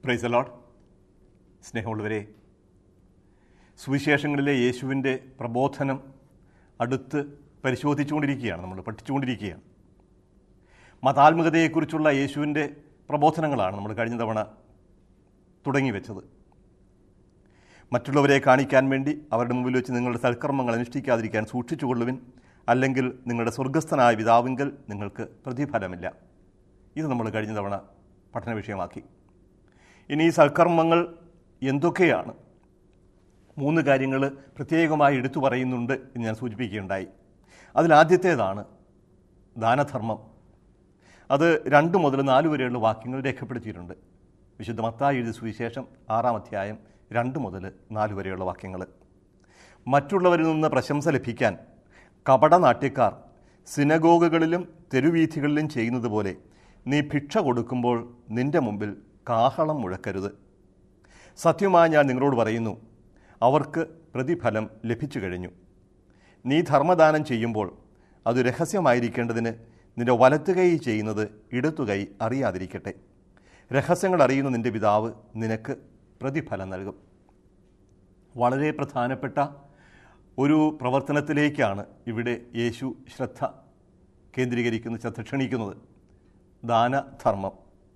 price allot സ്നേഹമുള്ളവരെ സുവിശേഷങ്ങളിലെ യേശുവിൻ്റെ പ്രബോധനം അടുത്ത് പരിശോധിച്ചുകൊണ്ടിരിക്കുകയാണ് നമ്മൾ പഠിച്ചുകൊണ്ടിരിക്കുകയാണ് മതാത്മകതയെക്കുറിച്ചുള്ള യേശുവിൻ്റെ പ്രബോധനങ്ങളാണ് നമ്മൾ കഴിഞ്ഞ തവണ തുടങ്ങി വെച്ചത് മറ്റുള്ളവരെ കാണിക്കാൻ വേണ്ടി അവരുടെ മുമ്പിൽ വെച്ച് നിങ്ങളുടെ സൽക്കർമ്മങ്ങൾ അനുഷ്ഠിക്കാതിരിക്കാൻ സൂക്ഷിച്ചുകൊള്ളുവിൻ അല്ലെങ്കിൽ നിങ്ങളുടെ സ്വർഗസ്ഥനായ പിതാവിങ്കൽ നിങ്ങൾക്ക് പ്രതിഫലമില്ല ഇത് നമ്മൾ കഴിഞ്ഞ തവണ പഠന വിഷയമാക്കി ഇനി ഈ സൽക്കർമ്മങ്ങൾ എന്തൊക്കെയാണ് മൂന്ന് കാര്യങ്ങൾ പ്രത്യേകമായി എടുത്തു പറയുന്നുണ്ട് എന്ന് ഞാൻ സൂചിപ്പിക്കുകയുണ്ടായി അതിലാദ്യത്തേതാണ് ദാനധർമ്മം അത് രണ്ട് മുതൽ നാല് വരെയുള്ള വാക്യങ്ങൾ രേഖപ്പെടുത്തിയിട്ടുണ്ട് വിശുദ്ധ മത്തായി എഴുതിയ സുവിശേഷം ആറാം അധ്യായം രണ്ട് മുതൽ നാല് വരെയുള്ള വാക്യങ്ങൾ മറ്റുള്ളവരിൽ നിന്ന് പ്രശംസ ലഭിക്കാൻ കപടനാട്യക്കാർ സിനഗോഗുകളിലും തെരുവീഥികളിലും ചെയ്യുന്നത് പോലെ നീ ഭിക്ഷ കൊടുക്കുമ്പോൾ നിന്റെ മുമ്പിൽ കാഹളം മുഴക്കരുത് സത്യമായി ഞാൻ നിങ്ങളോട് പറയുന്നു അവർക്ക് പ്രതിഫലം ലഭിച്ചു കഴിഞ്ഞു നീ ധർമ്മദാനം ചെയ്യുമ്പോൾ അത് രഹസ്യമായിരിക്കേണ്ടതിന് നിന്റെ വലത്തു കൈ ചെയ്യുന്നത് ഇടത്തു കൈ അറിയാതിരിക്കട്ടെ രഹസ്യങ്ങൾ അറിയുന്ന നിന്റെ പിതാവ് നിനക്ക് പ്രതിഫലം നൽകും വളരെ പ്രധാനപ്പെട്ട ഒരു പ്രവർത്തനത്തിലേക്കാണ് ഇവിടെ യേശു ശ്രദ്ധ കേന്ദ്രീകരിക്കുന്നത് ശ്രദ്ധ ക്ഷണിക്കുന്നത് ദാനധർമ്മം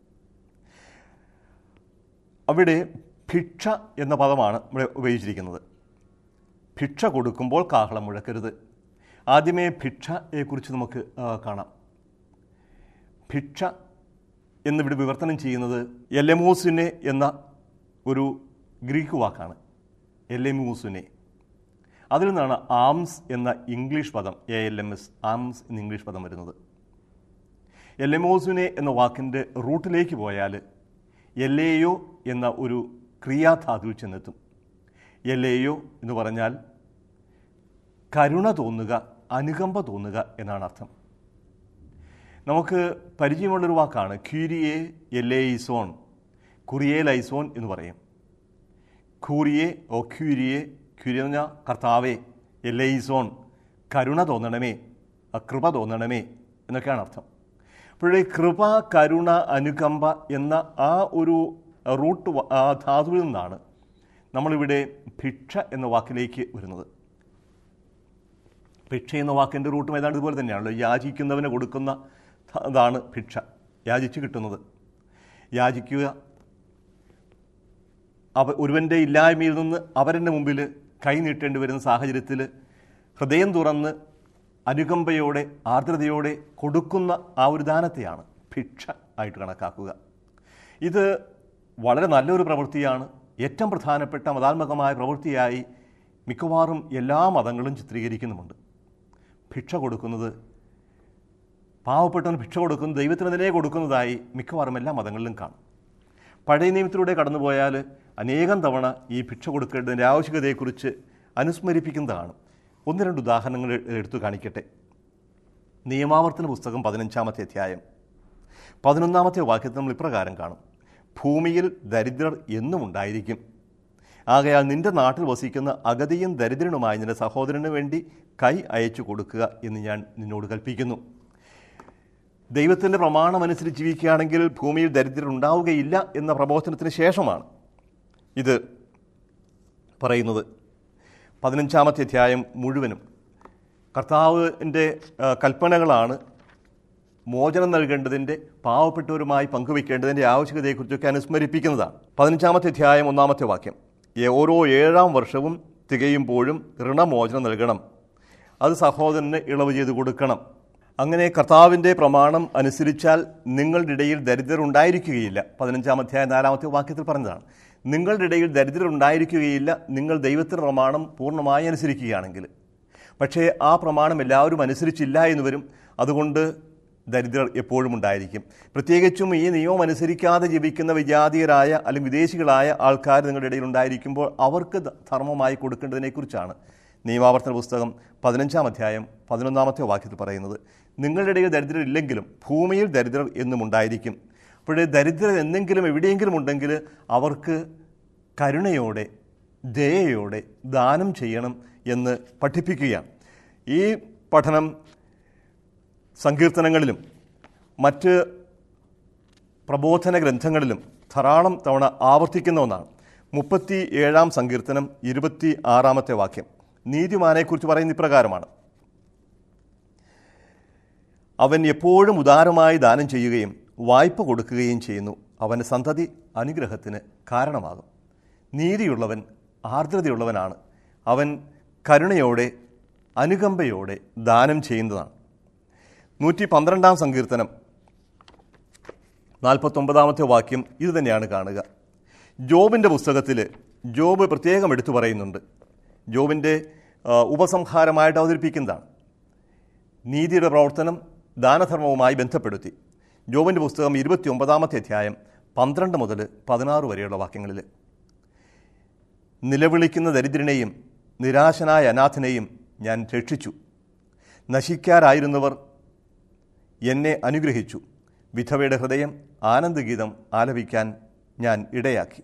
അവിടെ ഭിക്ഷ എന്ന പദമാണ് ഇവിടെ ഉപയോഗിച്ചിരിക്കുന്നത് ഭിക്ഷ കൊടുക്കുമ്പോൾ കാഹളം മുഴക്കരുത് ആദ്യമേ ഭിക്ഷയെക്കുറിച്ച് നമുക്ക് ആ, കാണാം ഭിക്ഷ എന്നിവിടെ വിവർത്തനം ചെയ്യുന്നത് എലമോസിനെ എന്ന ഒരു ഗ്രീക്ക് വാക്കാണ് എലെമൂസുനെ അതിൽ നിന്നാണ് ആംസ് എന്ന ഇംഗ്ലീഷ് പദം A L M S alms എന്ന ഇംഗ്ലീഷ് പദം വരുന്നത് എലെമോസുനെ എന്ന വാക്കിൻ്റെ റൂട്ടിലേക്ക് പോയാൽ എല്ലേയോ എന്ന ഒരു ക്രിയാധാതുവിൽ ചെന്നെത്തും എല്ലേയോ എന്ന് പറഞ്ഞാൽ കരുണ തോന്നുക അനുകമ്പ തോന്നുക എന്നാണ് അർത്ഥം നമുക്ക് പരിചയമുള്ളൊരു വാക്കാണ് ക്യൂരിയെ എല്ലേയിസോൺ കുറിയെ ലൈസോൺ എന്ന് പറയും ഖൂറിയെ ഓ ക്യൂരിയെ ക്യൂരിയ എന്ന് പറഞ്ഞാൽ കർത്താവേ എല്ലേയിസോൺ കരുണ തോന്നണമേ ആ കൃപ തോന്നണമേ എന്നൊക്കെയാണ് അർത്ഥം അപ്പോഴേ കൃപ കരുണ അനുകമ്പ എന്ന ആ ഒരു റൂട്ട് വ- ആ ധാതുവിൽ നിന്നാണ് നമ്മളിവിടെ ഭിക്ഷ എന്ന വാക്കിലേക്ക് വരുന്നത് ഭിക്ഷ എന്ന വാക്കിൻ്റെ റൂട്ടും ഏതാണ്ട് ഇതുപോലെ തന്നെയാണല്ലോ യാചിക്കുന്നവന് കൊടുക്കുന്ന ധ- അതാണ് ഭിക്ഷ യാചിച്ച് കിട്ടുന്നത് യാചിക്കുക അവ ഒരുവൻ്റെ ഇല്ലായ്മയിൽ നിന്ന് അവരുടെ മുമ്പിൽ കൈ നീട്ടേണ്ടി വരുന്ന സാഹചര്യത്തിൽ ഹൃദയം തുറന്ന് അനുകമ്പയോടെ ആർദ്രതയോടെ കൊടുക്കുന്ന ആ ഒരു ദാനത്തെയാണ് ഭിക്ഷ ആയിട്ട് കണക്കാക്കുക ഇത് വളരെ നല്ലൊരു പ്രവൃത്തിയാണ് ഏറ്റവും പ്രധാനപ്പെട്ട മതാത്മകമായ പ്രവൃത്തിയായി മിക്കവാറും എല്ലാ മതങ്ങളും ചിത്രീകരിക്കുന്നുമുണ്ട് ഭിക്ഷ കൊടുക്കുന്നത് പാവപ്പെട്ടവന് ഭിക്ഷ കൊടുക്കുന്നത് ദൈവത്തിന് തന്നെ കൊടുക്കുന്നതായി മിക്കവാറും എല്ലാ മതങ്ങളിലും കാണും പഴയ നിയമത്തിലൂടെ കടന്നുപോയാൽ അനേകം തവണ ഈ ഭിക്ഷ കൊടുക്കേണ്ടതിൻ്റെ ആവശ്യകതയെക്കുറിച്ച് അനുസ്മരിപ്പിക്കുന്നതാണ് ഒന്ന് രണ്ട് ഉദാഹരണങ്ങൾ എടുത്തു കാണിക്കട്ടെ നിയമാവർത്തന പുസ്തകം പതിനഞ്ചാമത്തെ അധ്യായം പതിനൊന്നാമത്തെ വാക്യത്തിൽ നമ്മൾ ഇപ്രകാരം കാണും ഭൂമിയിൽ ദരിദ്രർ എന്നും ഉണ്ടായിരിക്കും ആകയാൽ നിന്റെ നാട്ടിൽ വസിക്കുന്ന അഗതിയും ദരിദ്രനുമായ നിന്റെ സഹോദരന് വേണ്ടി കൈ അയച്ചു കൊടുക്കുക എന്ന് ഞാൻ നിന്നോട് കൽപ്പിക്കുന്നു ദൈവത്തിൻ്റെ പ്രമാണമനുസരിച്ച് ജീവിക്കുകയാണെങ്കിൽ ഭൂമിയിൽ ദരിദ്രർ ഉണ്ടാവുകയില്ല എന്ന പ്രബോധനത്തിന് ശേഷമാണ് ഇത് പറയുന്നത് പതിനഞ്ചാമത്തെ അധ്യായം മുഴുവനും കർത്താവിൻ്റെ ആ, കൽപ്പനകളാണ് മോചനം നൽകേണ്ടതിൻ്റെ പാവപ്പെട്ടവരുമായി പങ്കുവയ്ക്കേണ്ടതിൻ്റെ ആവശ്യകതയെക്കുറിച്ചൊക്കെ അനുസ്മരിപ്പിക്കുന്നതാണ് പതിനഞ്ചാമത്തെ അധ്യായം ഒന്നാമത്തെ വാക്യം "ഏ- ഓരോ ഏഴാം വർഷവും തികയുമ്പോഴും ഋണമോചനം നൽകണം അത് സഹോദരന് ഇളവ് ചെയ്ത് കൊടുക്കണം അങ്ങനെ കർത്താവിൻ്റെ പ്രമാണം അനുസരിച്ചാൽ നിങ്ങളുടെ ഇടയിൽ ദരിദ്രർ ഉണ്ടായിരിക്കുകയില്ല പതിനഞ്ചാം അധ്യായം നാലാമത്തെ വാക്യത്തിൽ പറഞ്ഞതാണ് നിങ്ങളുടെ ഇടയിൽ ദരിദ്രർ ഉണ്ടായിരിക്കുകയില്ല നിങ്ങൾ ദൈവത്തിൻ്റെ പ്രമാണം പൂർണ്ണമായി അനുസരിക്കുകയാണെങ്കിൽ പക്ഷേ ആ പ്രമാണം എല്ലാവരും അനുസരിച്ചില്ല എന്ന് വരും അതുകൊണ്ട് ദരിദ്രർ എപ്പോഴും ഉണ്ടായിരിക്കും പ്രത്യേകിച്ചും ഈ നിയമം അനുസരിക്കാതെ ജീവിക്കുന്ന വിജാതീയരായ അല്ലെങ്കിൽ വിദേശികളായ ആൾക്കാർ നിങ്ങളുടെ ഇടയിൽ ഉണ്ടായിരിക്കുമ്പോൾ അവർക്ക് ധ- ധർമ്മമായി കൊടുക്കേണ്ടതിനെക്കുറിച്ചാണ് നിയമാവർത്തന പുസ്തകം പതിനഞ്ചാം അധ്യായം പതിനൊന്നാമത്തെ വാക്യത്തിൽ പറയുന്നത് നിങ്ങളുടെ ഇടയിൽ ദരിദ്രർ ഇല്ലെങ്കിലും ഭൂമിയിൽ ദരിദ്രർ എന്നും ഉണ്ടായിരിക്കും അപ്പോഴേ ദരിദ്രർ എന്തെങ്കിലും എവിടെയെങ്കിലും ഉണ്ടെങ്കിൽ അവർക്ക് കരുണയോടെ ദയയോടെ ദാനം ചെയ്യണം എന്ന് പഠിപ്പിക്കുകയാണ് ഈ പഠനം സങ്കീർത്തനങ്ങളിലും മറ്റ് പ്രബോധന ഗ്രന്ഥങ്ങളിലും ധാരാളം തവണ ആവർത്തിക്കുന്ന ഒന്നാണ് മുപ്പത്തി ഏഴാം സങ്കീർത്തനം ഇരുപത്തി ആറാമത്തെ വാക്യം നീതിമാനെക്കുറിച്ച് പറയുന്ന ഇപ്രകാരമാണ് അവൻ എപ്പോഴും ഉദാരമായി ദാനം ചെയ്യുകയും വായ്പ കൊടുക്കുകയും ചെയ്യുന്നു അവൻ്റെ സന്തതി അനുഗ്രഹത്തിന് കാരണമാകും നീതിയുള്ളവൻ ആർദ്രതയുള്ളവനാണ് അവൻ കരുണയോടെ അനുകമ്പയോടെ ദാനം ചെയ്യുന്നതാണ് നൂറ്റി പന്ത്രണ്ടാം സങ്കീർത്തനം നാൽപ്പത്തൊമ്പതാമത്തെ വാക്യം ഇത് തന്നെയാണ് കാണുക ജോബിൻ്റെ പുസ്തകത്തിൽ ജോബ് പ്രത്യേകം എടുത്തു പറയുന്നുണ്ട് ജോബിൻ്റെ ആ, ഉപസംഹാരമായിട്ട് അവതരിപ്പിക്കുന്നതാണ് നീതിയുടെ പ്രവർത്തനം ദാനധർമ്മവുമായി ബന്ധപ്പെടുത്തി ജോബിൻ്റെ പുസ്തകം ഇരുപത്തി ഒമ്പതാമത്തെ അധ്യായം പന്ത്രണ്ട് മുതൽ പതിനാറ് വരെയുള്ള വാക്യങ്ങളിൽ നിലവിളിക്കുന്ന ദരിദ്രനെയും നിരാശനായ അനാഥനെയും ഞാൻ രക്ഷിച്ചു നശിക്കാരായിരുന്നവർ എന്നെ അനുഗ്രഹിച്ചു വിധവയുടെ ഹൃദയം ആനന്ദഗീതം ആലപിക്കാൻ ഞാൻ ഇടയാക്കി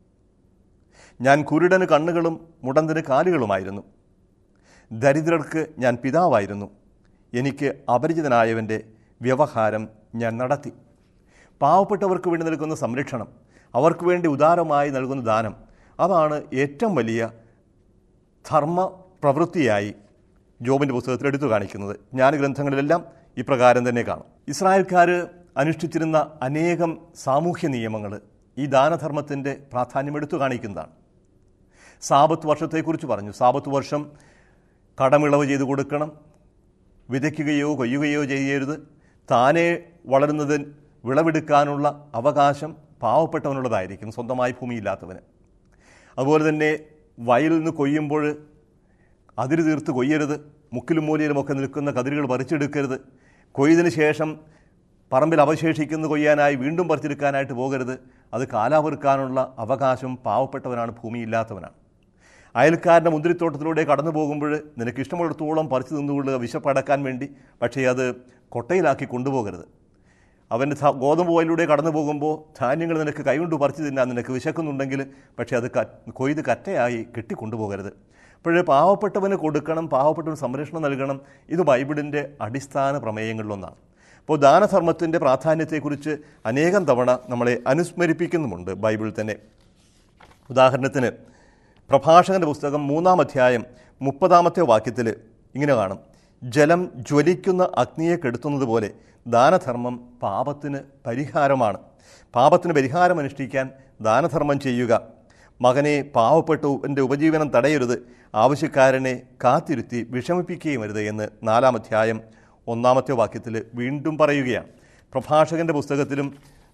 ഞാൻ കുരുടന് കണ്ണുകളും മുടന്തിന് കാലുകളുമായിരുന്നു ദരിദ്രർക്ക് ഞാൻ പിതാവായിരുന്നു എനിക്ക് അപരിചിതനായവൻ്റെ വ്യവഹാരം ഞാൻ നടത്തി പാവപ്പെട്ടവർക്ക് വേണ്ടി നൽകുന്ന സംരക്ഷണം അവർക്ക് വേണ്ടി ഉദാരമായി നൽകുന്ന ദാനം അതാണ് ഏറ്റവും വലിയ ധർമ്മ പ്രവൃത്തിയായി ജോബിൻ്റെ പുസ്തകത്തിൽ എടുത്തു കാണിക്കുന്നത് ജ്ഞാനഗ്രന്ഥങ്ങളിലെല്ലാം ഇപ്രകാരം തന്നെ കാണും ഇസ്രായേൽക്കാർ അനുഷ്ഠിച്ചിരുന്ന അനേകം സാമൂഹ്യ നിയമങ്ങൾ ഈ ദാനധർമ്മത്തിൻ്റെ പ്രാധാന്യം എടുത്തു കാണിക്കുന്നതാണ് സാപത്ത് വർഷത്തെക്കുറിച്ച് പറഞ്ഞു സാപത്ത് വർഷം കടമിളവ് ചെയ്തു കൊടുക്കണം വിതയ്ക്കുകയോ കൊയ്യുകയോ ചെയ്യരുത് താനെ വളരുന്നത് വിളവെടുക്കാനുള്ള അവകാശം പാവപ്പെട്ടവനുള്ളതായിരിക്കും സ്വന്തമായി ഭൂമിയില്ലാത്തവന് അതുപോലെ തന്നെ വയലിൽ നിന്ന് കൊയ്യുമ്പോൾ അതിര് തീർത്ത് കൊയ്യരുത് മുക്കിലും മൂലയിലുമൊക്കെ നിൽക്കുന്ന കതിരുകൾ പറിച്ചെടുക്കരുത് കൊയ്തിന് ശേഷം പറമ്പിൽ അവശേഷിക്കുന്ന കൊയ്യാനായി വീണ്ടും പറിച്ചെടുക്കാനായിട്ട് പോകരുത് അത് കാലാവെറുക്കാനുള്ള അവകാശം പാവപ്പെട്ടവനാണ് ഭൂമിയില്ലാത്തവനാണ് അയൽക്കാരൻ്റെ മുന്തിരിത്തോട്ടത്തിലൂടെ കടന്നു പോകുമ്പോൾ നിനക്ക് ഇഷ്ടമുള്ളിടത്തോളം പറിച്ചു നിന്നുകൊള്ളുക വിശപ്പടക്കാൻ വേണ്ടി പക്ഷേ അത് കൊട്ടയിലാക്കി കൊണ്ടുപോകരുത് അവൻ്റെ ധ- ഗോതമ്പ് വയലിലൂടെ കടന്നു പോകുമ്പോൾ ധാന്യങ്ങൾ നിനക്ക് കൈകൊണ്ട് പറിച്ചു തിന്നാൻ നിനക്ക് വിശക്കുന്നുണ്ടെങ്കിൽ പക്ഷേ അത് ക കൊയ്ത് കറ്റയായി കെട്ടിക്കൊണ്ടുപോകരുത് അപ്പോൾ പാവപ്പെട്ടവന് കൊടുക്കണം പാവപ്പെട്ടവന് സംരക്ഷണം നൽകണം ഇത് ബൈബിളിൻ്റെ അടിസ്ഥാന പ്രമേയങ്ങളിലൊന്നാണ് അപ്പോൾ ദാനധർമ്മത്തിൻ്റെ പ്രാധാന്യത്തെക്കുറിച്ച് അനേകം തവണ നമ്മളെ അനുസ്മരിപ്പിക്കുന്നുമുണ്ട് ബൈബിളിൽ തന്നെ ഉദാഹരണത്തിന് പ്രഭാഷകന്റെ പുസ്തകം മൂന്നാം അധ്യായം മുപ്പതാമത്തെ വാക്യത്തിൽ ഇങ്ങനെ കാണും ജലം ജ്വലിക്കുന്ന അഗ്നിയെ കെടുത്തുന്നത് പോലെ ദാനധർമ്മം പാപത്തിന് പരിഹാരമാണ് പാപത്തിന് പരിഹാരം അനുഷ്ഠിക്കാൻ ദാനധർമ്മം ചെയ്യുക മകനെ പാവപ്പെട്ടു എൻ്റെ ഉപജീവനം തടയരുത് ആവശ്യക്കാരനെ കാത്തിരുത്തി വിഷമിപ്പിക്കുകയും അരുത് എന്ന് നാലാം അധ്യായം ഒന്നാമത്തെ വാക്യത്തിൽ വീണ്ടും പറയുകയാണ് പ്രഭാഷകന്റെ പുസ്തകത്തിലും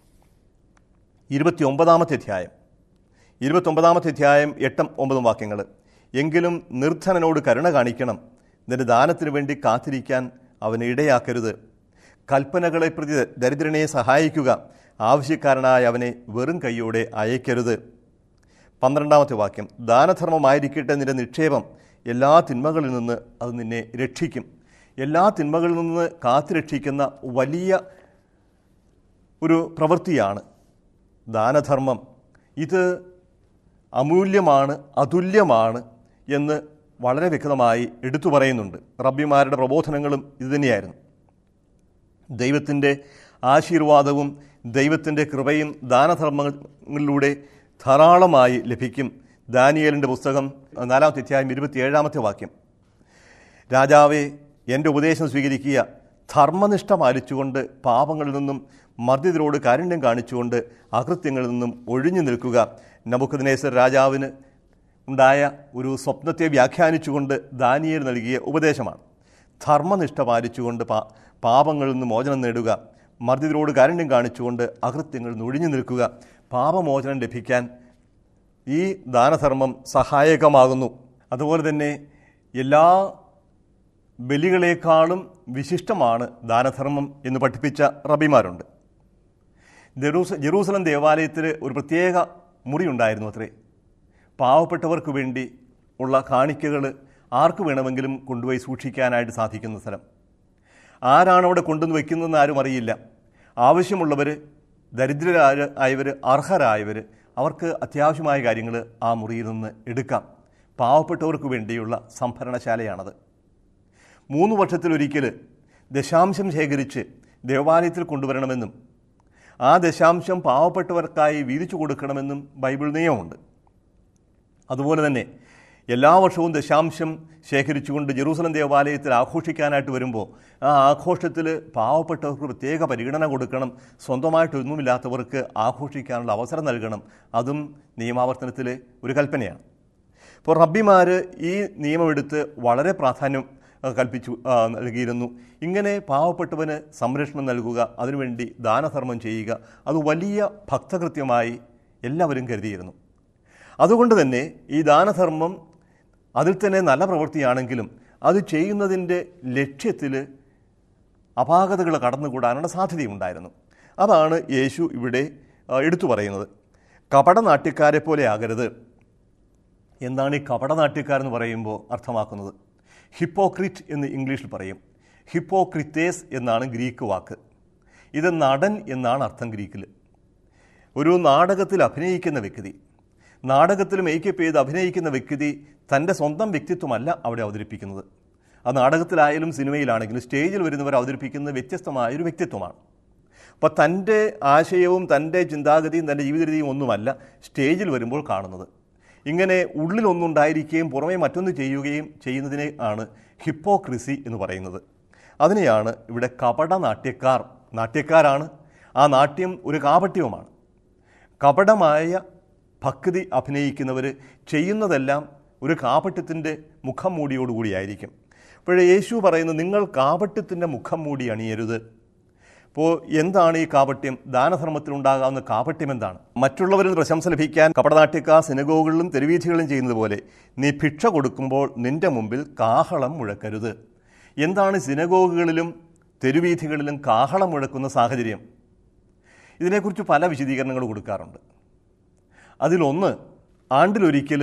ഇരുപത്തി ഒമ്പതാമത്തെ അധ്യായം ഇരുപത്തൊമ്പതാമത്തെ അധ്യായം എട്ടും ഒമ്പതും വാക്യങ്ങൾ എങ്കിലും നിർധനനോട് കരുണ കാണിക്കണം നിന്റെ ദാനത്തിനു വേണ്ടി കാത്തിരിക്കാൻ അവനെ ഇടയാക്കരുത് കൽപ്പനകളെ പ്രതി ദരിദ്രനെ സഹായിക്കുക ആവശ്യക്കാരനായ അവനെ വെറും കൈയോടെ അയക്കരുത് പന്ത്രണ്ടാമത്തെ വാക്യം ദാനധർമ്മമായിരിക്കട്ടെ നിന്റെ നിക്ഷേപം എല്ലാ തിന്മകളിൽ നിന്ന് അത് നിന്നെ രക്ഷിക്കും എല്ലാ തിന്മകളിൽ നിന്ന് കാത്തുരക്ഷിക്കുന്ന വലിയ ഒരു പ്രവൃത്തിയാണ് ദാനധർമ്മം ഇത് അമൂല്യമാണ് അതുല്യമാണ് എന്ന് വളരെ വ്യക്തമായി എടുത്തു പറയുന്നുണ്ട് റബ്ബിമാരുടെ പ്രബോധനങ്ങളും ഇതുതന്നെയായിരുന്നു ദൈവത്തിൻ്റെ ആശീർവാദവും ദൈവത്തിൻ്റെ കൃപയും ദാനധർമ്മങ്ങളിലൂടെ ധാരാളമായി ലഭിക്കും ദാനിയേലിൻ്റെ പുസ്തകം നാലാമത്തെ അധ്യായം ഇരുപത്തിയേഴാമത്തെ വാക്യം രാജാവേ എൻ്റെ ഉപദേശം സ്വീകരിക്കുക ധർമ്മനിഷ്ഠ പാലിച്ചുകൊണ്ട് പാപങ്ങളിൽ നിന്നും മർദ്ദിതരോട് കാരുണ്യം കാണിച്ചുകൊണ്ട് അകൃത്യങ്ങളിൽ നിന്നും ഒഴിഞ്ഞു നിൽക്കുക നബുക്കദ്നേസർ രാജാവിന് ഉണ്ടായ ഒരു സ്വപ്നത്തെ വ്യാഖ്യാനിച്ചുകൊണ്ട് ദാനിയേൽ നൽകിയ ഉപദേശമാണ് ധർമ്മനിഷ്ഠ പാലിച്ചുകൊണ്ട് പാ പാപങ്ങളിൽ നിന്ന് മോചനം നേടുക മർദ്ദിതരോട് കാരുണ്യം കാണിച്ചുകൊണ്ട് അകൃത്യങ്ങളിൽ നിന്ന് ഒഴിഞ്ഞു നിൽക്കുക പാപമോചനം ലഭിക്കാൻ ഈ ദാനധർമ്മം സഹായകമാകുന്നു അതുപോലെ തന്നെ എല്ലാ ബലികളെക്കാളും വിശിഷ്ടമാണ് ദാനധർമ്മം എന്ന് പഠിപ്പിച്ച റബിമാരുണ്ട് ജെറൂസ ജെറൂസലം ദേവാലയത്തിൽ ഒരു പ്രത്യേക മുറി ഉണ്ടായിരുന്നു അത്രേ പാവപ്പെട്ടവർക്ക് വേണ്ടി ഉള്ള കാണിക്കകൾ ആർക്ക് വേണമെങ്കിലും കൊണ്ടുപോയി സൂക്ഷിക്കാനായിട്ട് സാധിക്കുന്ന സ്ഥലം ആരാണ് അവിടെ കൊണ്ടുവന്ന് വെക്കുന്നതെന്ന് ആരും അറിയില്ല ആവശ്യമുള്ളവർ ദരിദ്രരായ ആയവർ അർഹരായവർ അവർക്ക് അത്യാവശ്യമായ കാര്യങ്ങൾ ആ മുറിയിൽ നിന്ന് എടുക്കാം പാവപ്പെട്ടവർക്ക് വേണ്ടിയുള്ള സംഭരണശാലയാണത് മൂന്ന് വർഷത്തിലൊരിക്കൽ ദശാംശം ശേഖരിച്ച് ദേവാലയത്തിൽ കൊണ്ടുവരണമെന്നും ആ ദശാംശം പാവപ്പെട്ടവർക്കായി വീതിച്ചു കൊടുക്കണമെന്നും ബൈബിൾ നിയമമുണ്ട് അതുപോലെ തന്നെ എല്ലാ വർഷവും ദശാംശം ശേഖരിച്ചുകൊണ്ട് ജെറൂസലം ദേവാലയത്തിൽ ആഘോഷിക്കാനായിട്ട് വരുമ്പോൾ ആ ആഘോഷത്തിൽ പാവപ്പെട്ടവർക്ക് പ്രത്യേക പരിഗണന കൊടുക്കണം സ്വന്തമായിട്ടൊന്നുമില്ലാത്തവർക്ക് ആഘോഷിക്കാനുള്ള അവസരം നൽകണം അതും നിയമാവർത്തനത്തിലെ ഒരു കൽപ്പനയാണ് ഇപ്പോൾ റബ്ബിമാർ ഈ നിയമമെടുത്ത് വളരെ പ്രാധാന്യം ആ, കൽപ്പിച്ചു ആ, നൽകിയിരുന്നു ഇങ്ങനെ പാവപ്പെട്ടവന് സംരക്ഷണം നൽകുക അതിനുവേണ്ടി ദാനധർമ്മം ചെയ്യുക അത് വലിയ ഭക്തകൃത്യമായി എല്ലാവരും കരുതിയിരുന്നു അതുകൊണ്ട് തന്നെ ഈ ദാനധർമ്മം അതിൽ തന്നെ നല്ല പ്രവൃത്തിയാണെങ്കിലും അത് ചെയ്യുന്നതിൻ്റെ ലക്ഷ്യത്തിൽ അപാകതകൾ കടന്നുകൂടാനുള്ള സാധ്യതയുണ്ടായിരുന്നു അതാണ് യേശു ഇവിടെ ആ, എടുത്തു പറയുന്നത് കപടനാട്യക്കാരെ പോലെ ആകരുത് എന്താണ് ഈ കപടനാട്യക്കാരെന്ന് പറയുമ്പോൾ അർത്ഥമാക്കുന്നത് ഹിപ്പോക്രിറ്റ് എന്ന് ഇംഗ്ലീഷിൽ പറയും ഹിപ്പോക്രിത്തേസ് എന്നാണ് ഗ്രീക്ക് വാക്ക് ഇത് നടൻ എന്നാണ് അർത്ഥം ഗ്രീക്കിൽ ഒരു നാടകത്തിൽ അഭിനയിക്കുന്ന വ്യക്തി നാടകത്തിൽ മേക്കപ്പ് ചെയ്ത് അഭിനയിക്കുന്ന വ്യക്തി തൻ്റെ സ്വന്തം വ്യക്തിത്വമല്ല അവിടെ അവതരിപ്പിക്കുന്നത് ആ നാടകത്തിലായാലും സിനിമയിലാണെങ്കിലും സ്റ്റേജിൽ വരുന്നവർ അവതരിപ്പിക്കുന്ന വ്യത്യസ്തമായ ഒരു വ്യക്തിത്വമാണ് അപ്പോൾ തൻ്റെ ആശയവും തൻ്റെ ചിന്താഗതിയും തൻ്റെ ജീവിത രീതിയും ഒന്നുമല്ല സ്റ്റേജിൽ വരുമ്പോൾ കാണുന്നത് ഇങ്ങനെ ഉള്ളിലൊന്നുണ്ടായിരിക്കുകയും പുറമേ മറ്റൊന്ന് ചെയ്യുകയും ചെയ്യുന്നതിനെ ആണ് ഹിപ്പോക്രിസി എന്ന് പറയുന്നത് അതിനെയാണ് ഇവിടെ കപട നാട്യക്കാർ നാട്യക്കാരാണ് ആ നാട്യം ഒരു കാപട്യവുമാണ് കപടമായ ഭക്തി അഭിനയിക്കുന്നവർ ചെയ്യുന്നതെല്ലാം ഒരു കാപട്യത്തിൻ്റെ മുഖം മൂടിയോടുകൂടിയായിരിക്കും അപ്പോഴേ യേശു പറയുന്നത് നിങ്ങൾ കാപട്യത്തിൻ്റെ മുഖം മൂടി അണിയരുത് അപ്പോൾ എന്താണ് ഈ കാപട്യം ദാനധർമ്മത്തിലുണ്ടാകാവുന്ന കാപട്യം എന്താണ് മറ്റുള്ളവരിൽ പ്രശംസ ലഭിക്കാൻ കപടനാട്യക്കാർ സിനഗോകളിലും തെരുവീഥികളിലും ചെയ്യുന്നത് പോലെ നീ ഭിക്ഷ കൊടുക്കുമ്പോൾ നിന്റെ മുമ്പിൽ കാഹളം മുഴക്കരുത് എന്താണ് സിനഗോഗുകളിലും തെരുവീഥികളിലും കാഹളം മുഴക്കുന്ന സാഹചര്യം ഇതിനെക്കുറിച്ച് പല വിശദീകരണങ്ങൾ കൊടുക്കാറുണ്ട് അതിലൊന്ന് ആണ്ടിലൊരിക്കൽ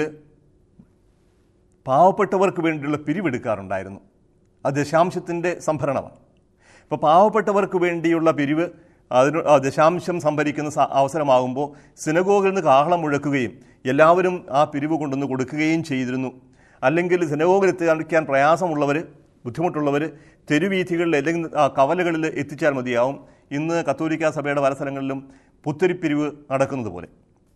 പാവപ്പെട്ടവർക്ക് വേണ്ടിയുള്ള പിരിവെടുക്കാറുണ്ടായിരുന്നു അത് ദശാംശത്തിൻ്റെ സംഭരണമാണ് ഇപ്പോൾ പാവപ്പെട്ടവർക്ക് വേണ്ടിയുള്ള പിരിവ് അതിന് ആ ദശാംശം സംഭരിക്കുന്ന സ- അവസരമാകുമ്പോൾ സിനഗോഗിൽ നിന്ന് കാഹളം മുഴക്കുകയും എല്ലാവരും ആ പിരിവ് കൊണ്ടുവന്ന് കൊടുക്കുകയും ചെയ്തിരുന്നു അല്ലെങ്കിൽ സിനഗോഗിൽ എത്തിക്കാൻ പ്രയാസമുള്ളവർ ബുദ്ധിമുട്ടുള്ളവർ തെരുവീഥികളിൽ അല്ലെങ്കിൽ ആ, കവലകളിൽ എത്തിച്ചാൽ മതിയാവും ഇന്ന് കത്തോലിക്ക സഭയുടെ പല സ്ഥലങ്ങളിലും പുത്തരിപ്പിരിവ് നടക്കുന്നത് പോലെ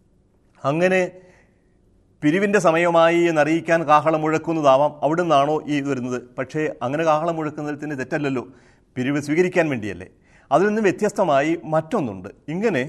അങ്ങനെ പിരിവിൻ്റെ സമയമായി എന്നറിയിക്കാൻ കാഹളം മുഴക്കുന്നതാവാം അവിടെ നിന്നാണോ ഈ ഇത് വരുന്നത് പക്ഷേ അങ്ങനെ കാഹളം മുഴക്കുന്നതിന് തെറ്റല്ലല്ലോ പിരിവ് സ്വീകരിക്കാൻ വേണ്ടിയല്ലേ അതിൽ നിന്ന് വ്യത്യസ്തമായി മറ്റൊന്നുണ്ട് ഇങ്ങനെ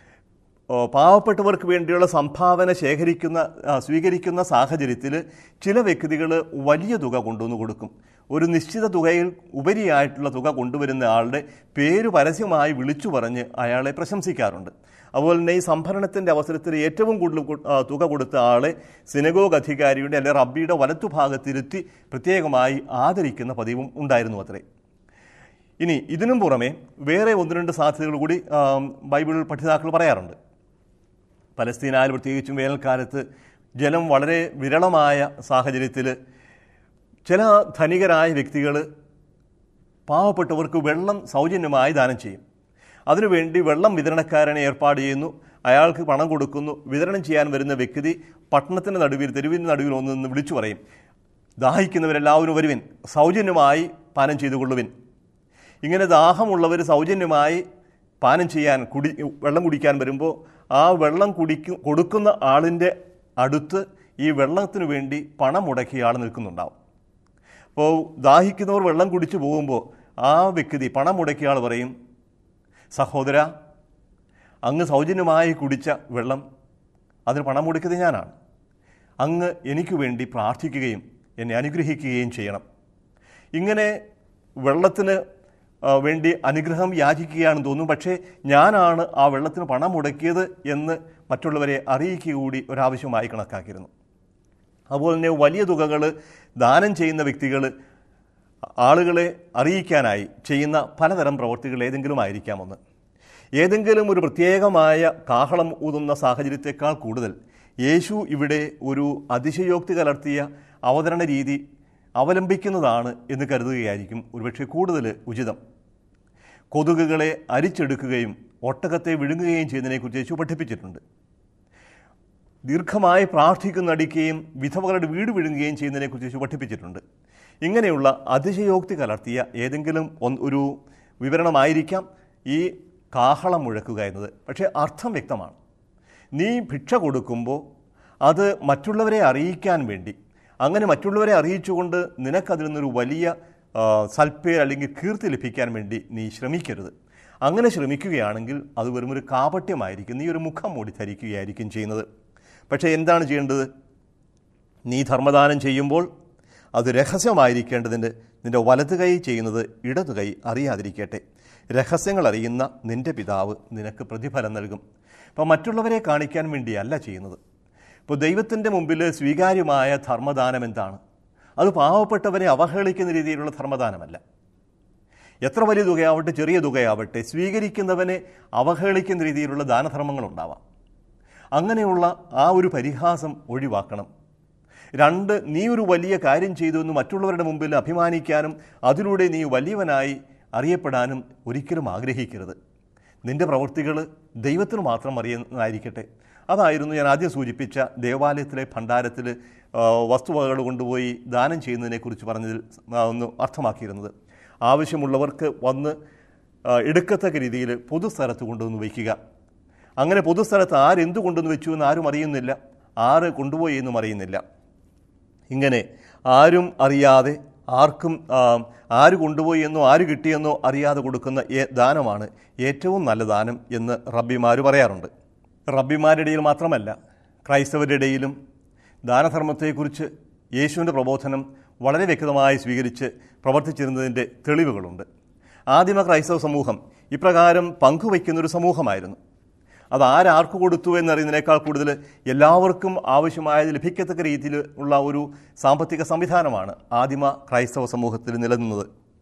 ഓ, പാവപ്പെട്ടവർക്ക് വേണ്ടിയുള്ള സംഭാവന ശേഖരിക്കുന്ന ആ, സ്വീകരിക്കുന്ന സാഹചര്യത്തിൽ ചില വ്യക്തികൾ വലിയ തുക കൊണ്ടുവന്ന് കൊടുക്കും ഒരു നിശ്ചിത തുകയിൽ ഉപരിയായിട്ടുള്ള തുക കൊണ്ടുവരുന്ന ആളുടെ പേര് പരസ്യമായി വിളിച്ചു പറഞ്ഞ് അയാളെ പ്രശംസിക്കാറുണ്ട് അതുപോലെ തന്നെ ഈ സംഭരണത്തിൻ്റെ അവസരത്തിൽ ഏറ്റവും കൂടുതൽ കൊ- ആ, തുക കൊടുത്ത ആളെ സിനഗോഗ് അധികാരിയുടെ അല്ലെങ്കിൽ റബ്ബിയുടെ വലത്തുഭാഗത്തിരുത്തി പ്രത്യേകമായി ആദരിക്കുന്ന പതിവും ഉണ്ടായിരുന്നു അത്രേ ഇനി ഇതിനും പുറമെ വേറെ ഒന്ന് രണ്ട് സാധ്യതകൾ കൂടി ആ, ബൈബിൾ പഠിതാക്കൾ പറയാറുണ്ട് പലസ്തീനായാലും പ്രത്യേകിച്ചും വേനൽക്കാലത്ത് ജലം വളരെ വിരളമായ സാഹചര്യത്തിൽ ചില ധനികരായ വ്യക്തികൾ പാവപ്പെട്ടവർക്ക് വെള്ളം സൗജന്യമായി ദാനം ചെയ്യും അതിനുവേണ്ടി വെള്ളം വിതരണക്കാരനെ ഏർപ്പാട് ചെയ്യുന്നു അയാൾക്ക് പണം കൊടുക്കുന്നു വിതരണം ചെയ്യാൻ വരുന്ന വ്യക്തി പട്ടണത്തിൻ്റെ നടുവിൽ തെരുവിൻ്റെ നടുവിൽ ഒന്ന് നിന്ന് വിളിച്ചു പറയും ദാഹിക്കുന്നവരെല്ലാവരും വരുവിൻ സൗജന്യമായി പാനം ചെയ്തു കൊള്ളുവിൻ ഇങ്ങനെ ദാഹമുള്ളവർ സൗജന്യമായി പാനം ചെയ്യാൻ കുടി വെള്ളം കുടിക്കാൻ വരുമ്പോൾ ആ വെള്ളം കുടിക്കു കൊടുക്കുന്ന ആളിൻ്റെ അടുത്ത് ഈ വെള്ളത്തിന് വേണ്ടി പണം മുടക്കിയ ആൾ നിൽക്കുന്നുണ്ടാവും അപ്പോൾ ദാഹിക്കുന്നവർ വെള്ളം കുടിച്ചു പോകുമ്പോൾ ആ വ്യക്തി പണം മുടക്കിയ ആൾ പറയും സഹോദര അങ്ങ് സൗജന്യമായി കുടിച്ച വെള്ളം അതിന് പണം മുടക്കിയത് ഞാനാണ് അങ്ങ് എനിക്ക് വേണ്ടി പ്രാർത്ഥിക്കുകയും എന്നെ അനുഗ്രഹിക്കുകയും ചെയ്യണം ഇങ്ങനെ വെള്ളത്തിന് ആ, വേണ്ടി അനുഗ്രഹം യാചിക്കുകയാണെന്ന് തോന്നും പക്ഷേ ഞാനാണ് ആ വെള്ളത്തിന് പണം മുടക്കിയത് എന്ന് മറ്റുള്ളവരെ അറിയിക്കുക കൂടി ഒരാവശ്യമായി കണക്കാക്കിയിരുന്നു അതുപോലെ തന്നെ വലിയ തുകകൾ ദാനം ചെയ്യുന്ന വ്യക്തികൾ ആളുകളെ അറിയിക്കാനായി ചെയ്യുന്ന പലതരം പ്രവർത്തികൾ ഏതെങ്കിലും ആയിരിക്കാമെന്ന് ഏതെങ്കിലും ഒരു പ്രത്യേകമായ കാഹളം ഊതുന്ന സാഹചര്യത്തെക്കാൾ കൂടുതൽ യേശു ഇവിടെ ഒരു അതിശയോക്തി കലർത്തിയ അവതരണ രീതി അവലംബിക്കുന്നതാണ് എന്ന് കരുതുകയായിരിക്കും ഒരുപക്ഷെ കൂടുതൽ ഉചിതം കൊതുകുകളെ അരിച്ചെടുക്കുകയും ഒട്ടകത്തെ വിഴുങ്ങുകയും ചെയ്യുന്നതിനെക്കുറിച്ച് യേശു പഠിപ്പിച്ചിട്ടുണ്ട് ദീർഘമായി പ്രാർത്ഥിക്കുന്നടിക്കുകയും വിധവകളുടെ വീട് വിഴുങ്ങുകയും ചെയ്യുന്നതിനെക്കുറിച്ച് യേശു പഠിപ്പിച്ചിട്ടുണ്ട് ഇങ്ങനെയുള്ള അതിശയോക്തി കലർത്തിയ ഏതെങ്കിലും ഒന്ന് ഒരു വിവരണമായിരിക്കാം ഈ കാഹളം മുഴക്കുക എന്നത് പക്ഷേ അർത്ഥം വ്യക്തമാണ് നീ ഭിക്ഷ കൊടുക്കുമ്പോൾ അത് മറ്റുള്ളവരെ അറിയിക്കാൻ വേണ്ടി അങ്ങനെ മറ്റുള്ളവരെ അറിയിച്ചുകൊണ്ട് നിനക്കതിൽ നിന്നൊരു വലിയ ആ, സൽപ്പേർ അല്ലെങ്കിൽ കീർത്തി ലഭിക്കാൻ വേണ്ടി നീ ശ്രമിക്കരുത് അങ്ങനെ ശ്രമിക്കുകയാണെങ്കിൽ അത് വെറും ഒരു കാപട്യമായിരിക്കും നീ ഒരു മുഖം മൂടി ധരിക്കുകയായിരിക്കും ചെയ്യുന്നത് പക്ഷേ എന്താണ് ചെയ്യേണ്ടത് നീ ധർമ്മദാനം ചെയ്യുമ്പോൾ അത് രഹസ്യമായിരിക്കേണ്ടതിന് നിന്റെ വലത് കൈ ചെയ്യുന്നത് ഇടതു കൈ അറിയാതിരിക്കട്ടെ രഹസ്യങ്ങൾ അറിയുന്ന നിന്റെ പിതാവ് നിനക്ക് പ്രതിഫലം നൽകും അപ്പോൾ മറ്റുള്ളവരെ കാണിക്കാൻ വേണ്ടിയല്ല ചെയ്യുന്നത് ഇപ്പോൾ ദൈവത്തിൻ്റെ മുമ്പിൽ സ്വീകാര്യമായ ധർമ്മദാനം എന്താണ് അത് പാവപ്പെട്ടവരെ അവഹേളിക്കുന്ന രീതിയിലുള്ള ധർമ്മദാനമല്ല എത്ര വലിയ തുകയാവട്ടെ ചെറിയ തുകയാവട്ടെ സ്വീകരിക്കുന്നവനെ അവഹേളിക്കുന്ന രീതിയിലുള്ള ദാനധർമ്മങ്ങളുണ്ടാവാം അങ്ങനെയുള്ള ആ ഒരു പരിഹാസം ഒഴിവാക്കണം രണ്ട് നീ ഒരു വലിയ കാര്യം ചെയ്തു എന്ന് മറ്റുള്ളവരുടെ മുമ്പിൽ അഭിമാനിക്കാനും അതിലൂടെ നീ വലിയവനായി അറിയപ്പെടാനും ഒരിക്കലും ആഗ്രഹിക്കരുത് നിന്റെ പ്രവൃത്തികൾ ദൈവത്തിന് മാത്രം അറിയുന്നതായിരിക്കട്ടെ അതായിരുന്നു ഞാൻ ആദ്യം സൂചിപ്പിച്ച ദേവാലയത്തിലെ ഭണ്ഡാരത്തിൽ ആ, വസ്തുവകകൾ കൊണ്ടുപോയി ദാനം ചെയ്യുന്നതിനെക്കുറിച്ച് പറഞ്ഞതിൽ ആ, ഒന്ന് അർത്ഥമാക്കിയിരുന്നത് ആവശ്യമുള്ളവർക്ക് വന്ന് ആ, എടുക്കത്തക്ക രീതിയിൽ പൊതുസ്ഥലത്ത് കൊണ്ടുവന്ന് വയ്ക്കുക അങ്ങനെ പൊതുസ്ഥലത്ത് ആരെന്തു കൊണ്ടുവന്ന് വെച്ചു എന്ന് ആരും അറിയുന്നില്ല ആര് കൊണ്ടുപോയി എന്നും അറിയുന്നില്ല ഇങ്ങനെ ആരും അറിയാതെ ആർക്കും ആ, ആര് കൊണ്ടുപോയി എന്നോ ആര് കിട്ടിയെന്നോ അറിയാതെ കൊടുക്കുന്ന ഏ- ദാനമാണ് ഏറ്റവും നല്ല ദാനം എന്ന് റബ്ബിമാർ പറയാറുണ്ട് റബ്ബിമാരുടെ ഇടയിൽ മാത്രമല്ല ക്രൈസ്തവരുടെ ഇടയിലും ദാനധർമ്മത്തെക്കുറിച്ച് യേശുവിൻ്റെ പ്രബോധനം വളരെ വ്യക്തമായി സ്വീകരിച്ച് പ്രവർത്തിച്ചിരുന്നതിൻ്റെ തെളിവുകളുണ്ട് ആദിമ ക്രൈസ്തവ സമൂഹം ഇപ്രകാരം പങ്കുവയ്ക്കുന്നൊരു സമൂഹമായിരുന്നു അത് ആരാർക്ക് കൊടുത്തു എന്നറിയുന്നതിനേക്കാൾ കൂടുതൽ എല്ലാവർക്കും ആവശ്യമായത് ലഭിക്കത്തക്ക രീതിയിൽ ഉള്ള ഒരു സാമ്പത്തിക സംവിധാനമാണ് ആദിമ ക്രൈസ്തവ സമൂഹത്തിൽ നിലനിന്നത്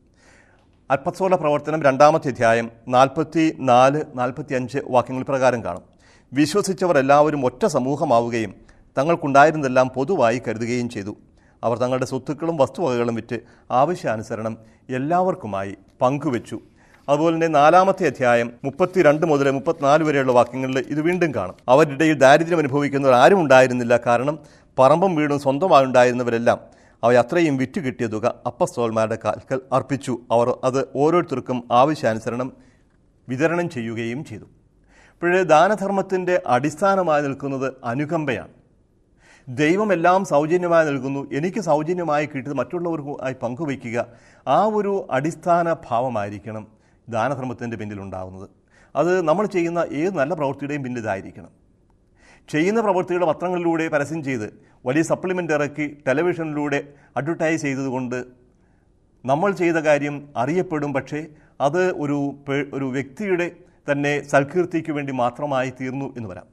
അൽപ്പസോല പ്രവർത്തനം രണ്ടാമത്തെ അധ്യായം നാൽപ്പത്തി നാല് നാൽപ്പത്തി അഞ്ച് വാക്യങ്ങൾ പ്രകാരം കാണും വിശ്വസിച്ചവർ എല്ലാവരും ഒറ്റ സമൂഹമാവുകയും തങ്ങൾക്കുണ്ടായിരുന്നതെല്ലാം പൊതുവായി കരുതുകയും ചെയ്തു അവർ തങ്ങളുടെ സ്വത്തുക്കളും വസ്തുവകകളും വിറ്റ് ആവശ്യാനുസരണം എല്ലാവർക്കുമായി പങ്കുവെച്ചു അതുപോലെ തന്നെ നാലാമത്തെ അധ്യായം മുപ്പത്തിരണ്ട് മുതൽ മുപ്പത്തിനാല് വരെയുള്ള വാക്യങ്ങളിൽ ഇത് വീണ്ടും കാണും അവരുടെ ഇടയിൽ ദാരിദ്ര്യം അനുഭവിക്കുന്നവർ ആരും ഉണ്ടായിരുന്നില്ല കാരണം പറമ്പും വീടും സ്വന്തമായി ഉണ്ടായിരുന്നവരെല്ലാം അവ അത്രയും വിറ്റ് കിട്ടിയ തുക അപ്പസ്തോൽമാരുടെ കാൽക്കൽ അർപ്പിച്ചു അവർ അത് ഓരോരുത്തർക്കും ആവശ്യാനുസരണം വിതരണം ചെയ്യുകയും ചെയ്തു ഇപ്പോഴേ ദാനധർമ്മത്തിൻ്റെ അടിസ്ഥാനമായി നിൽക്കുന്നത് അനുകമ്പയാണ് ദൈവം എല്ലാം സൗജന്യമായി നൽകുന്നു എനിക്ക് സൗജന്യമായി കിട്ടിയത് മറ്റുള്ളവർക്കുമായി പങ്കുവയ്ക്കുക ആ ഒരു അടിസ്ഥാന ഭാവമായിരിക്കണം ദാനധർമ്മത്തിൻ്റെ പിന്നിലുണ്ടാകുന്നത് അത് നമ്മൾ ചെയ്യുന്ന ഏത് നല്ല പ്രവൃത്തിയുടെയും പിന്നിൽ ഇതായിരിക്കണം ചെയ്യുന്ന പ്രവൃത്തികളുടെ പത്രങ്ങളിലൂടെ പരസ്യം ചെയ്ത് വലിയ സപ്ലിമെൻ്റ് ഇറക്കി ടെലിവിഷനിലൂടെ അഡ്വർടൈസ് ചെയ്തതുകൊണ്ട് നമ്മൾ ചെയ്ത കാര്യം അറിയപ്പെടും പക്ഷേ അത് ഒരു പേ- ഒരു വ്യക്തിയുടെ തന്നെ സൽകീർത്തിക്ക് വേണ്ടി മാത്രമായി തീർന്നു എന്ന് വരാം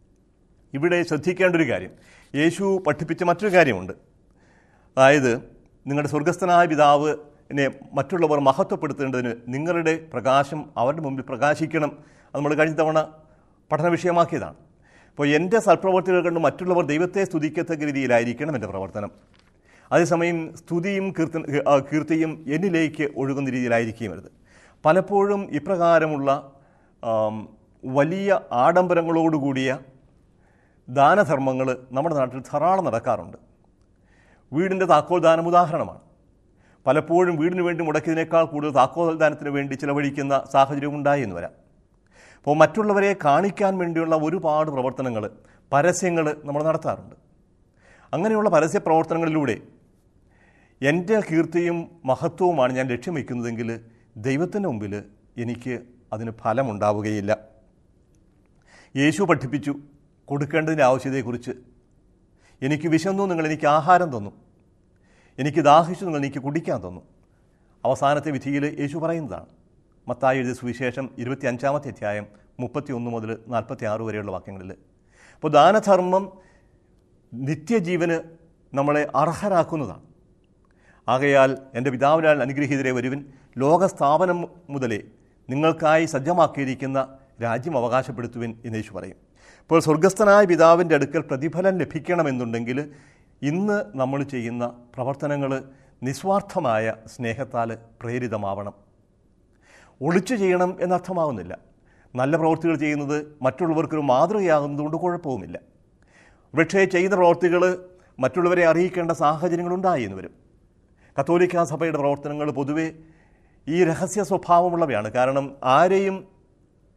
ഇവിടെ ശ്രദ്ധിക്കേണ്ട ഒരു കാര്യം യേശു പഠിപ്പിച്ച മറ്റൊരു കാര്യമുണ്ട് അതായത് നിങ്ങളുടെ സ്വർഗസ്ഥനായ പിതാവ് എന്നെ മറ്റുള്ളവർ മഹത്വപ്പെടുത്തേണ്ടതിന് നിങ്ങളുടെ പ്രകാശം അവരുടെ മുമ്പിൽ പ്രകാശിക്കണം അത് നമ്മൾ കഴിഞ്ഞ തവണ പഠന വിഷയമാക്കിയതാണ് അപ്പോൾ എൻ്റെ സൽപ്രവർത്തികൾ കണ്ട് മറ്റുള്ളവർ ദൈവത്തെ സ്തുതിക്കത്തക്ക രീതിയിലായിരിക്കണം എൻ്റെ പ്രവർത്തനം അതേസമയം സ്തുതിയും കീർത്ത ആ, കീർത്തിയും എന്നിലേക്ക് ഒഴുകുന്ന രീതിയിലായിരിക്കുകയും വരുത് പലപ്പോഴും ഇപ്രകാരമുള്ള ആം, വലിയ ആഡംബരങ്ങളോടുകൂടിയ ദാനധർമ്മങ്ങൾ നമ്മുടെ നാട്ടിൽ ധാരാളം നടക്കാറുണ്ട് വീടിൻ്റെ താക്കോൽ ദാനം ഉദാഹരണമാണ് പലപ്പോഴും വീടിന് വേണ്ടി മുടക്കിയതിനേക്കാൾ കൂടുതൽ താക്കോൽ ദാനത്തിന് വേണ്ടി ചിലവഴിക്കുന്ന സാഹചര്യം ഉണ്ടായി എന്ന് വരാം അപ്പോൾ മറ്റുള്ളവരെ കാണിക്കാൻ വേണ്ടിയുള്ള ഒരുപാട് പ്രവർത്തനങ്ങൾ പരസ്യങ്ങൾ നമ്മൾ നടത്താറുണ്ട് അങ്ങനെയുള്ള പരസ്യ പ്രവർത്തനങ്ങളിലൂടെ എൻ്റെ കീർത്തിയും മഹത്വവുമാണ് ഞാൻ ലക്ഷ്യം വയ്ക്കുന്നതെങ്കിൽ ദൈവത്തിൻ്റെ മുമ്പിൽ എനിക്ക് അതിന് ഫലമുണ്ടാവുകയില്ല യേശു പഠിപ്പിച്ചു കൊടുക്കേണ്ടതിൻ്റെ ആവശ്യതയെക്കുറിച്ച് എനിക്ക് വിശന്നു നിങ്ങൾ എനിക്ക് ആഹാരം തന്നു എനിക്ക് ദാഹിച്ചു നിങ്ങൾ എനിക്ക് കുടിക്കാൻ തന്നു അവസാനത്തെ വിധിയിൽ യേശു പറയുന്നതാണ് മത്തായി എഴുതിയ സുവിശേഷം ഇരുപത്തി അഞ്ചാമത്തെ അധ്യായം മുപ്പത്തി ഒന്ന് മുതൽ നാൽപ്പത്തി ആറ് വരെയുള്ള വാക്യങ്ങളിൽ അപ്പോൾ ദാനധർമ്മം നിത്യജീവന് നമ്മളെ അർഹരാക്കുന്നതാണ് ആകയാൽ എൻ്റെ പിതാവിനാൽ അനുഗ്രഹീതരെ വരുവിൻ ലോകസ്ഥാപനം മുതലേ നിങ്ങൾക്കായി സജ്ജമാക്കിയിരിക്കുന്ന രാജ്യം അവകാശപ്പെടുത്തുവിൻ എന്ന് യേശു പറയും ഇപ്പോൾ സ്വർഗസ്ഥനായ പിതാവിൻ്റെ അടുക്കൽ പ്രതിഫലം ലഭിക്കണമെന്നുണ്ടെങ്കിൽ ഇന്ന് നമ്മൾ ചെയ്യുന്ന പ്രവർത്തനങ്ങൾ നിസ്വാർത്ഥമായ സ്നേഹത്താൽ പ്രേരിതമാവണം ഒളിച്ചു ചെയ്യണം എന്നർത്ഥമാവുന്നില്ല നല്ല പ്രവൃത്തികൾ ചെയ്യുന്നത് മറ്റുള്ളവർക്കൊരു മാതൃകയാകുന്നതുകൊണ്ട് കുഴപ്പവുമില്ല പക്ഷേ ചെയ്ത പ്രവൃത്തികൾ മറ്റുള്ളവരെ അറിയിക്കേണ്ട സാഹചര്യങ്ങളുണ്ടായി എന്ന് വരും കത്തോലിക്ക സഭയുടെ പ്രവർത്തനങ്ങൾ പൊതുവെ ഈ രഹസ്യ സ്വഭാവമുള്ളവയാണ് കാരണം ആരെയും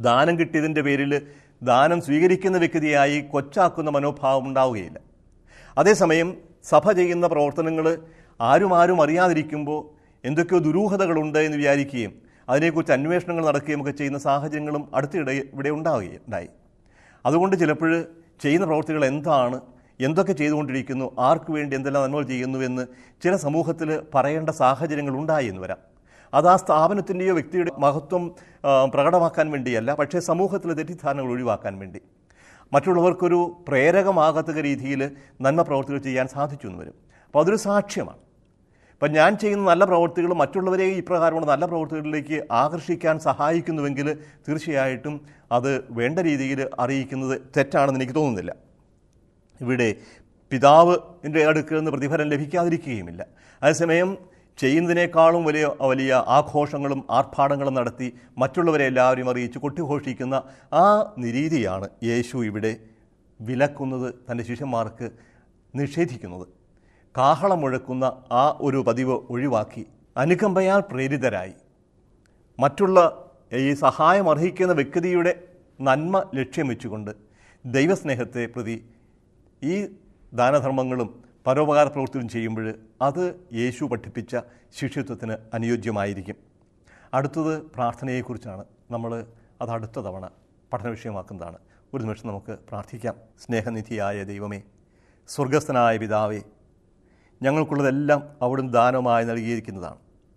ദാനം കിട്ടിയതിൻ്റെ പേരിൽ ദാനം സ്വീകരിക്കുന്ന വ്യക്തിയായി കൊച്ചാക്കുന്ന മനോഭാവം ഉണ്ടാവുകയില്ല അതേസമയം സഭ ചെയ്യുന്ന പ്രവർത്തനങ്ങൾ ആരും ആരും അറിയാതിരിക്കുമ്പോൾ എന്തൊക്കെയോ ദുരൂഹതകളുണ്ട് എന്ന് വിചാരിക്കുകയും അതിനെക്കുറിച്ച് അന്വേഷണങ്ങൾ നടക്കുകയും ഒക്കെ ചെയ്യുന്ന സാഹചര്യങ്ങളും അടുത്തിടെ ഇവിടെ ഉണ്ടാവുകയുണ്ടായി അതുകൊണ്ട് ചിലപ്പോൾ ചെയ്യുന്ന പ്രവൃത്തികൾ എന്താണ് എന്തൊക്കെ ചെയ്തുകൊണ്ടിരിക്കുന്നു ആർക്ക് വേണ്ടി എന്തെല്ലാം നന്മകൾ ചെയ്യുന്നുവെന്ന് ചില സമൂഹത്തിൽ പറയേണ്ട സാഹചര്യങ്ങൾ ഉണ്ടായി എന്ന് വരാം അത് ആ സ്ഥാപനത്തിൻ്റെയോ വ്യക്തിയുടെ മഹത്വം ആ, പ്രകടമാക്കാൻ വേണ്ടിയല്ല പക്ഷേ സമൂഹത്തിലെ തെറ്റിദ്ധാരണകൾ ഒഴിവാക്കാൻ വേണ്ടി മറ്റുള്ളവർക്കൊരു പ്രേരകമാകത്തക്ക രീതിയിൽ നന്മ പ്രവർത്തികൾ ചെയ്യാൻ സാധിച്ചു എന്ന് വരും അപ്പോൾ അതൊരു സാക്ഷ്യമാണ് അപ്പം ഞാൻ ചെയ്യുന്ന നല്ല പ്രവൃത്തികൾ മറ്റുള്ളവരെ ഇപ്രകാരമുള്ള നല്ല പ്രവൃത്തികളിലേക്ക് ആകർഷിക്കാൻ സഹായിക്കുന്നുവെങ്കിൽ തീർച്ചയായിട്ടും അത് വേണ്ട രീതിയിൽ അറിയിക്കുന്നത് തെറ്റാണെന്ന് എനിക്ക് തോന്നുന്നില്ല ഇവിടെ പിതാവിൻ്റെ അടുക്കൽ നിന്ന് പ്രതിഫലം ലഭിക്കാതിരിക്കുകയുമില്ല അതേസമയം ചെയ്യുന്നതിനേക്കാളും വലിയ വലിയ ആഘോഷങ്ങളും ആർഭാടങ്ങളും നടത്തി മറ്റുള്ളവരെ എല്ലാവരും അറിയിച്ച് കൊട്ടിഘോഷിക്കുന്ന ആ നിരീതിയാണ് യേശു ഇവിടെ വിലക്കുന്നത് തൻ്റെ ശിഷ്യന്മാർക്ക് നിഷേധിക്കുന്നത് കാഹളം മുഴക്കുന്ന ആ ഒരു പതിവ് ഒഴിവാക്കി അനുകമ്പയാൽ പ്രേരിതരായി മറ്റുള്ള ഈ സഹായം അർഹിക്കുന്ന വ്യക്തിയുടെ നന്മ ലക്ഷ്യം വെച്ചുകൊണ്ട് ദൈവസ്നേഹത്തെ പ്രതി ഈ ദാനധർമ്മങ്ങളും പരോപകാര പ്രവൃത്തിയും ചെയ്യുമ്പോൾ അത് യേശു പഠിപ്പിച്ച ശിഷ്യത്വത്തിന് അനുയോജ്യമായിരിക്കും അടുത്തത് പ്രാർത്ഥനയെക്കുറിച്ചാണ് നമ്മൾ അത് അടുത്ത തവണ പഠന വിഷയമാക്കുന്നതാണ് ഒരു നിമിഷം നമുക്ക് പ്രാർത്ഥിക്കാം സ്നേഹനിധിയായ ദൈവമേ സ്വർഗസ്ഥനായ പിതാവേ ഞങ്ങൾക്കുള്ളതെല്ലാം അവിടുന്ന് ദാനമായി നൽകിയിരിക്കുന്നതാണ്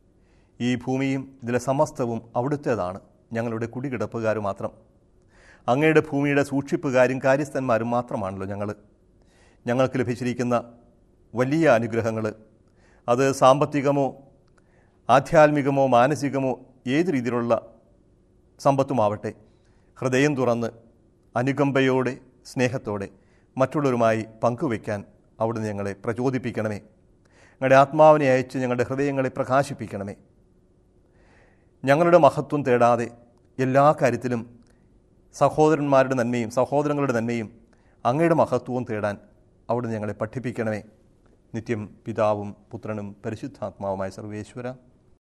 ഈ ഭൂമിയും ഇതിലെ സമസ്തവും അവിടുത്തേതാണ് ഞങ്ങളുടെ കുടികിടപ്പുകാർ മാത്രം അങ്ങയുടെ ഭൂമിയുടെ സൂക്ഷിപ്പുകാരും കാര്യസ്ഥന്മാരും മാത്രമാണല്ലോ ഞങ്ങൾ ഞങ്ങൾക്ക് ലഭിച്ചിരിക്കുന്ന വലിയ അനുഗ്രഹങ്ങൾ അത് സാമ്പത്തികമോ ആധ്യാത്മികമോ മാനസികമോ ഏത് രീതിയിലുള്ള സമ്പത്തുമാവട്ടെ ഹൃദയം തുറന്ന് അനുകമ്പയോടെ സ്നേഹത്തോടെ മറ്റുള്ളവരുമായി പങ്കുവയ്ക്കാൻ അവിടുന്ന് ഞങ്ങളെ പ്രചോദിപ്പിക്കണമേ ഞങ്ങളുടെ ആത്മാവിനെ അയച്ച് ഞങ്ങളുടെ ഹൃദയങ്ങളെ പ്രകാശിപ്പിക്കണമേ ഞങ്ങളുടെ മഹത്വം തേടാതെ എല്ലാ കാര്യത്തിലും സഹോദരന്മാരുടെ നന്മയും സഹോദരങ്ങളുടെ നന്മയും അങ്ങയുടെ മഹത്വവും തേടാൻ അവിടുന്ന് ഞങ്ങളെ പഠിപ്പിക്കണമേ നിത്യം പിതാവും പുത്രനും പരിശുദ്ധാത്മാവുമായ സർവേശ്വര